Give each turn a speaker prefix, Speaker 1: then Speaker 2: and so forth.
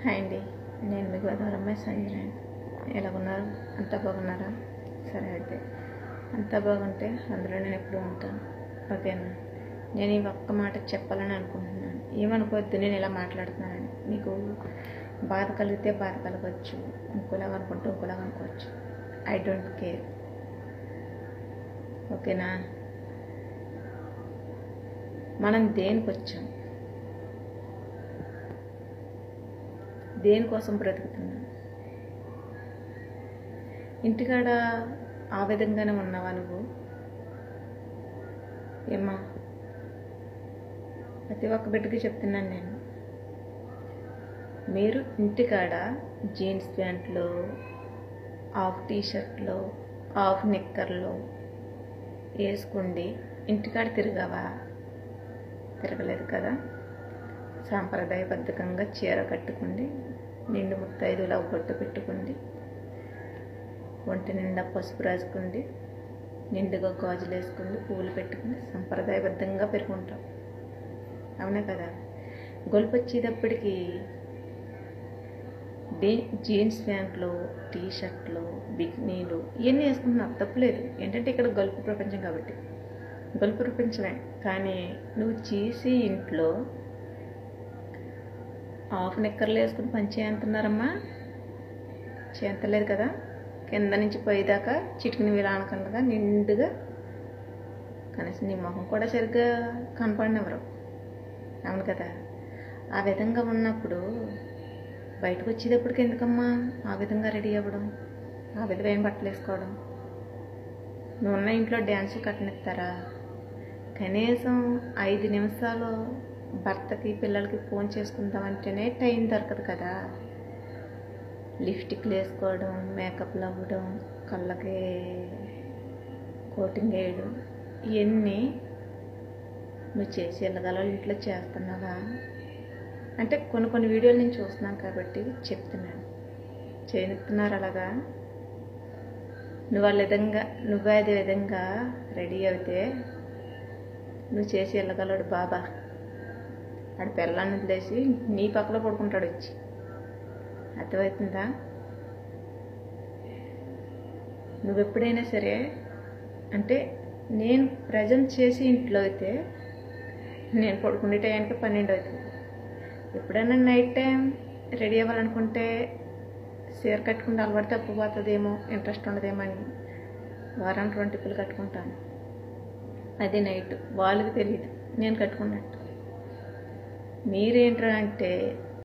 Speaker 1: hi అండి నేను మీకు గోదావరమ్మాయి సంజన ఎలా ఉన్నారు అంతా బాగున్నారా సరే అయితే అంతా బాగుంటే అందులో నేను ఎప్పుడు ఉంటాను ఓకేనా నేను ఈ ఒక్క మాట చెప్పాలని అనుకుంటున్నాను ఏమనుకోవద్దు నేను ఇలా మాట్లాడుతున్నానని మీకు బాధ కలిగితే బాధ కలగవచ్చు ఇంకోలాగా అనుకుంటే ఇంకోలాగా అనుకోవచ్చు ఐ డోంట్ కేర్ ఓకేనా మనం దేనికి వచ్చాం దేనికోసం బ్రతుకుతున్నాం ఇంటికాడ ఆ విధంగానే ఉన్నావా నువ్వు ఏమ్మా ప్రతి ఒక్క బిడ్డకి చెప్తున్నాను నేను మీరు ఇంటికాడ జీన్స్ ప్యాంట్లో హాఫ్ టీషర్ట్లో హాఫ్ నిక్కర్లో వేసుకోండి ఇంటికాడ తిరగవా తిరగలేదు కదా సాంప్రదాయబద్ధకంగా చీర కట్టుకోండి నిండు ముత్తైదులా బొట్టు పెట్టుకోండి ఒంటి నిండా పసుపు రాసుకోండి నిండుగా గాజులు వేసుకోండి పువ్వులు పెట్టుకుని సంప్రదాయబద్ధంగా పెరుగుంటాం అవునా కదా గొలుపు వచ్చేటప్పటికి డే జీన్స్ ప్యాంట్లు టీ షర్ట్లు బిగ్నీలు ఇవన్నీ వేసుకుంటున్నారు తప్పులేదు ఏంటంటే ఇక్కడ గొలుపు ప్రపంచం కాబట్టి గొలుపు ప్రపంచమే కానీ నువ్వు చేసి ఇంట్లో హాఫ్ నిక్కర్లు వేసుకుని పని చేయంటున్నారమ్మా చేయంతలేదు కదా కింద నుంచి పోయేదాకా చిటికిన విలానకుండా నిండుగా కనీసం నీ మొహం కూడా సరిగ్గా కనపడినవరు అవును కదా ఆ విధంగా ఉన్నప్పుడు బయటకు వచ్చేటప్పటికి ఎందుకమ్మా ఆ విధంగా రెడీ అవ్వడం ఆ విధమైన బట్టలు వేసుకోవడం నువ్వు ఉన్న ఇంట్లో డ్యాన్స్ కట్టనిస్తారా కనీసం ఐదు నిమిషాలు భర్తకి పిల్లలకి ఫోన్ చేసుకుందామంటేనే టైం దొరకదు కదా లిప్స్టిక్లు వేసుకోవడం మేకప్లు అవ్వడం కళ్ళకి కోటింగ్ వేయడం ఇవన్నీ నువ్వు చేసి వెళ్ళగలవు ఇంట్లో చేస్తున్నావా అంటే కొన్ని కొన్ని వీడియోలు నేను చూస్తున్నాను కాబట్టి చెప్తున్నాను చేయనిస్తున్నారు అలాగా నువ్వు వాళ్ళ విధంగా నువ్వు అదే విధంగా రెడీ అయితే నువ్వు చేసి వెళ్ళగలడు బాబా ఆడ పిల్లల్ని వదిలేసి నీ పక్కలో పడుకుంటాడు వచ్చి అర్థమవుతుందా నువ్వు ఎప్పుడైనా సరే అంటే నేను ప్రజెంట్ చేసి ఇంట్లో అయితే నేను పడుకునే టైంకి పన్నెండు అవుతుంది ఎప్పుడైనా నైట్ టైం రెడీ అవ్వాలనుకుంటే చీర కట్టుకుంటే అలవాటు తప్పిపోతుందేమో ఇంట్రెస్ట్ ఉండదేమో అని వారానికి రెండు టిప్పులు కట్టుకుంటాను అది నైట్ వాళ్ళకి తెలియదు నేను కట్టుకున్నట్టు మీరేంటంటే